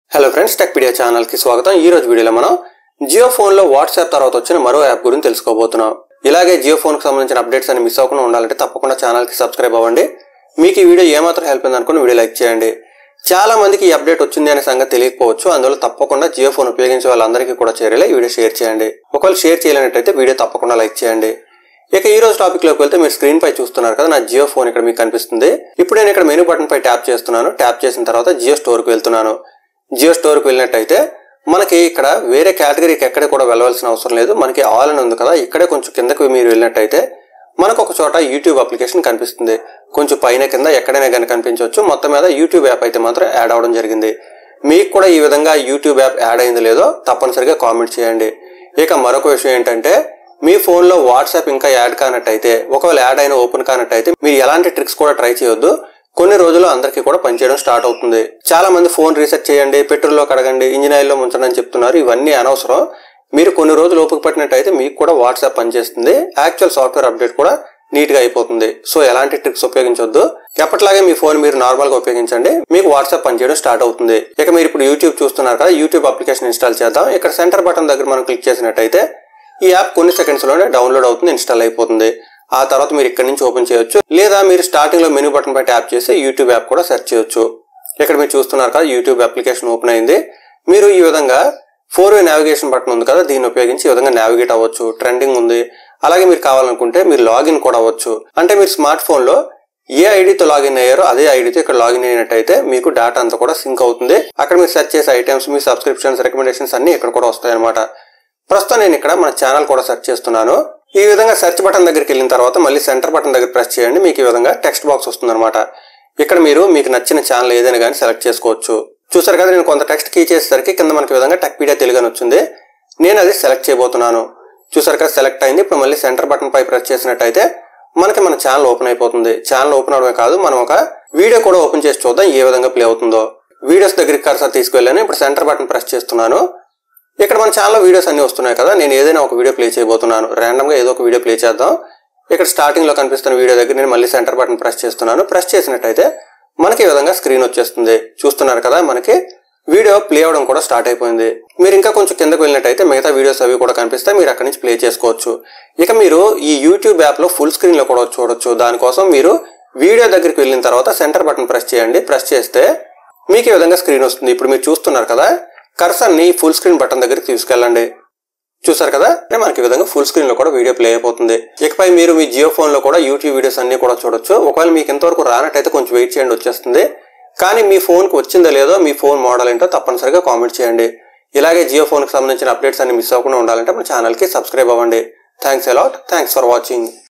hello friends Techpedia ఛానల్కి స్వాగతం ఈ రోజు వీడియోలో మనం జియో ఫోన్లో వాట్సాప్ తర్వాత వచ్చిన మరో యాప్ గురించి తెలుసుకోబోతున్నాం ఇలాగే జియో ఫోన్కి సంబంధించిన అప్డేట్స్ అని మిస్ అవ్వకుండా ఉండాలంటే తప్పకుండా ఛానల్కి సబ్స్క్రైబ్ అవ్వండి మీకు ఈ వీడియో ఏమాత్రం హెల్ప్ అయింది అనుకుని వీడియో లైక్ చేయండి చాలా మందికి ఈ అప్డేట్ వచ్చింది అనే సంగతి తెలియకపోవచ్చు అందువల్ల తప్పకుండా జియో ఫోన్ ఉపయోగించే వాళ్ళందరికీ కూడా చేరేలా ఈ వీడియో షేర్ చేయండి ఒకవేళ షేర్ చేయలేనట్టయితే వీడియో తప్పకుండా లైక్ చేయండి ఇక ఈ రోజు టాపిక్ లోకి వెళ్తే మీరు స్క్రీన్ పై చూస్తున్నారు కదా నా జియో ఫోన్ ఇక్కడ మీకు కనిపిస్తుంది ఇప్పుడు నేను ఇక్కడ మెనూ బటన్ పై ట్యాప్ చేస్తున్నాను ట్యాప్ చేసిన తర్వాత జియో స్టోర్ కు వెళ్తున్నాను జియో స్టోర్ కు వెళ్ళినట్టయితే మనకి ఇక్కడ వేరే కేటగిరీకి ఎక్కడ కూడా వెళ్ళవలసిన అవసరం లేదు మనకి ఆల్ అని ఉంది కదా ఇక్కడే కొంచెం కిందకి మీరు వెళ్ళినట్టయితే మనకు ఒక చోట యూట్యూబ్ అప్లికేషన్ కనిపిస్తుంది కొంచెం పైన కింద ఎక్కడైనా కానీ కనిపించవచ్చు మొత్తం మీద యూట్యూబ్ యాప్ అయితే మాత్రం యాడ్ అవడం జరిగింది మీకు కూడా ఈ విధంగా యూట్యూబ్ యాప్ యాడ్ అయింది లేదో తప్పనిసరిగా కామెంట్ చేయండి ఇక మరొక విషయం ఏంటంటే మీ ఫోన్లో వాట్సాప్ ఇంకా యాడ్ కానట్టయితే ఒకవేళ యాడ్ అయిన ఓపెన్ కానట్టయితే మీరు ఎలాంటి ట్రిక్స్ కూడా ట్రై చేయొద్దు కొన్ని రోజులు అందరికీ కూడా పనిచేయడం స్టార్ట్ అవుతుంది చాలా మంది ఫోన్ రీసెట్ చేయండి పెట్రోల్లో కడగండి ఇంజిన్ ఆయిల్లో ముంచండి అని చెప్తున్నారు ఇవన్నీ అనవసరం మీరు కొన్ని రోజులు ఓపిక పట్టినట్టయితే మీకు కూడా వాట్సాప్ పనిచేస్తుంది యాక్చువల్ సాఫ్ట్వేర్ అప్డేట్ కూడా నీట్ గా అయిపోతుంది సో ఎలాంటి ట్రిక్స్ ఉపయోగించొద్దు ఎప్పటిలాగే మీ ఫోన్ మీరు నార్మల్ గా ఉపయోగించండి మీకు వాట్సాప్ పనిచేయడం స్టార్ట్ అవుతుంది ఇక మీరు ఇప్పుడు యూట్యూబ్ చూస్తున్నారు కదా యూట్యూబ్ అప్లికేషన్ ఇన్స్టాల్ చేద్దాం ఇక్కడ సెంటర్ బటన్ దగ్గర మనం క్లిక్ చేసినట్టయితే ఈ యాప్ కొన్ని సెకండ్స్ లోనే డౌన్లోడ్ అవుతుంది ఇన్స్టాల్ అయిపోతుంది ఆ తర్వాత మీరు ఇక్కడ నుంచి ఓపెన్ చేయొచ్చు లేదా మీరు స్టార్టింగ్ లో మెనూ బటన్ పై ట్యాప్ చేసి యూట్యూబ్ యాప్ కూడా సెర్చ్ చేయొచ్చు ఇక్కడ మీరు చూస్తున్నారు కదా యూట్యూబ్ అప్లికేషన్ ఓపెన్ అయింది మీరు ఈ విధంగా ఫోర్ వే నావిగేషన్ బటన్ ఉంది కదా దీన్ని ఉపయోగించి ఈ విధంగా నావిగేట్ అవ్వచ్చు ట్రెండింగ్ ఉంది అలాగే మీరు కావాలనుకుంటే మీరు లాగిన్ కూడా అవ్వచ్చు అంటే మీరు స్మార్ట్ ఫోన్ లో ఏ ఐడితో లాగిన్ అయ్యారో అదే ఐడితో ఇక్కడ లాగిన్ అయినట్టయితే మీకు డేటా అంతా కూడా సింక్ అవుతుంది అక్కడ మీరు సెర్చ్ చేసే ఐటమ్స్ మీ సబ్స్క్రిప్షన్స్ రికమెండేషన్స్ అన్ని ఇక్కడ కూడా వస్తాయి అనమాట ప్రస్తుతం నేను ఇక్కడ మన ఛానల్ కూడా సెర్చ్ చేస్తున్నాను ఈ విధంగా సెర్చ్ బటన్ దగ్గరికి వెళ్ళిన తర్వాత మళ్ళీ సెంటర్ బటన్ దగ్గర ప్రెస్ చేయండి మీకు ఈ విధంగా టెక్స్ట్ బాక్స్ వస్తుంది ఇక్కడ మీరు మీకు నచ్చిన ఛానల్ ఏదైనా కానీ సెలెక్ట్ చేసుకోవచ్చు చూసారు కదా నేను కొంత టెక్స్ట్ కీ చేసేసరికి కింద మనకి ఈ విధంగా టెక్పీడియా తెలుగు అని వచ్చింది నేను అది సెలెక్ట్ చేయబోతున్నాను చూసారు కదా సెలెక్ట్ అయింది ఇప్పుడు మళ్ళీ సెంటర్ బటన్ పై ప్రెస్ చేసినట్టయితే మనకి మన ఛానల్ ఓపెన్ అయిపోతుంది ఛానల్ ఓపెన్ అవడమే కాదు మనం ఒక వీడియో కూడా ఓపెన్ చేసి చూద్దాం ఏ విధంగా ప్లే అవుతుందో వీడియోస్ దగ్గరికి కర్సర్ తీసుకువెళ్ళాను ఇప్పుడు సెంటర్ బటన్ ప్రెస్ చేస్తున్నాను ఇక్కడ మన ఛానల్లో వీడియోస్ అన్ని వస్తున్నాయి కదా నేను ఏదైనా ఒక వీడియో ప్లే చేయబోతున్నాను ర్యాండమ్ గా ఏదో ఒక వీడియో ప్లే చేద్దాం ఇక్కడ స్టార్టింగ్ లో కనిపిస్తున్న వీడియో దగ్గర నేను మళ్ళీ సెంటర్ బటన్ ప్రెస్ చేస్తున్నాను ప్రెస్ చేసినట్టయితే మనకి ఈ విధంగా స్క్రీన్ వచ్చేస్తుంది చూస్తున్నారు కదా మనకి వీడియో ప్లే అవడం కూడా స్టార్ట్ అయిపోయింది మీరు ఇంకా కొంచెం కిందకు వెళ్ళినట్టయితే మిగతా వీడియోస్ అవి కూడా కనిపిస్తాయి మీరు అక్కడి నుంచి ప్లే చేసుకోవచ్చు ఇక మీరు ఈ యూట్యూబ్ యాప్ లో ఫుల్ స్క్రీన్ లో కూడా చూడొచ్చు దానికోసం మీరు వీడియో దగ్గరికి వెళ్ళిన తర్వాత సెంటర్ బటన్ ప్రెస్ చేయండి ప్రెస్ చేస్తే మీకు ఈ విధంగా స్క్రీన్ వస్తుంది ఇప్పుడు మీరు చూస్తున్నారు కదా కర్సర్ ని ఫుల్ స్క్రీన్ బటన్ దగ్గరికి తీసుకెళ్ళండి చూసారు కదా అంటే మనకి ఈ విధంగా ఫుల్ స్క్రీన్ లో కూడా వీడియో ప్లే అయిపోతుంది ఇకపై మీరు మీ జియో ఫోన్ లో కూడా యూట్యూబ్ వీడియోస్ అన్ని కూడా చూడొచ్చు ఒకవేళ మీకు ఇంతవరకు రానట్టయితే కొంచెం వెయిట్ చేయండి వచ్చేస్తుంది కానీ మీ ఫోన్ కు వచ్చిందో లేదో మీ ఫోన్ మోడల్ ఏంటో తప్పనిసరిగా కామెంట్ చేయండి ఇలాగే జియో ఫోన్ కి సంబంధించిన అప్డేట్స్ అన్ని మిస్ అవ్వకుండా ఉండాలంటే మన ఛానల్ కి సబ్స్క్రైబ్ అవ్వండి thanks a lot thanks for watching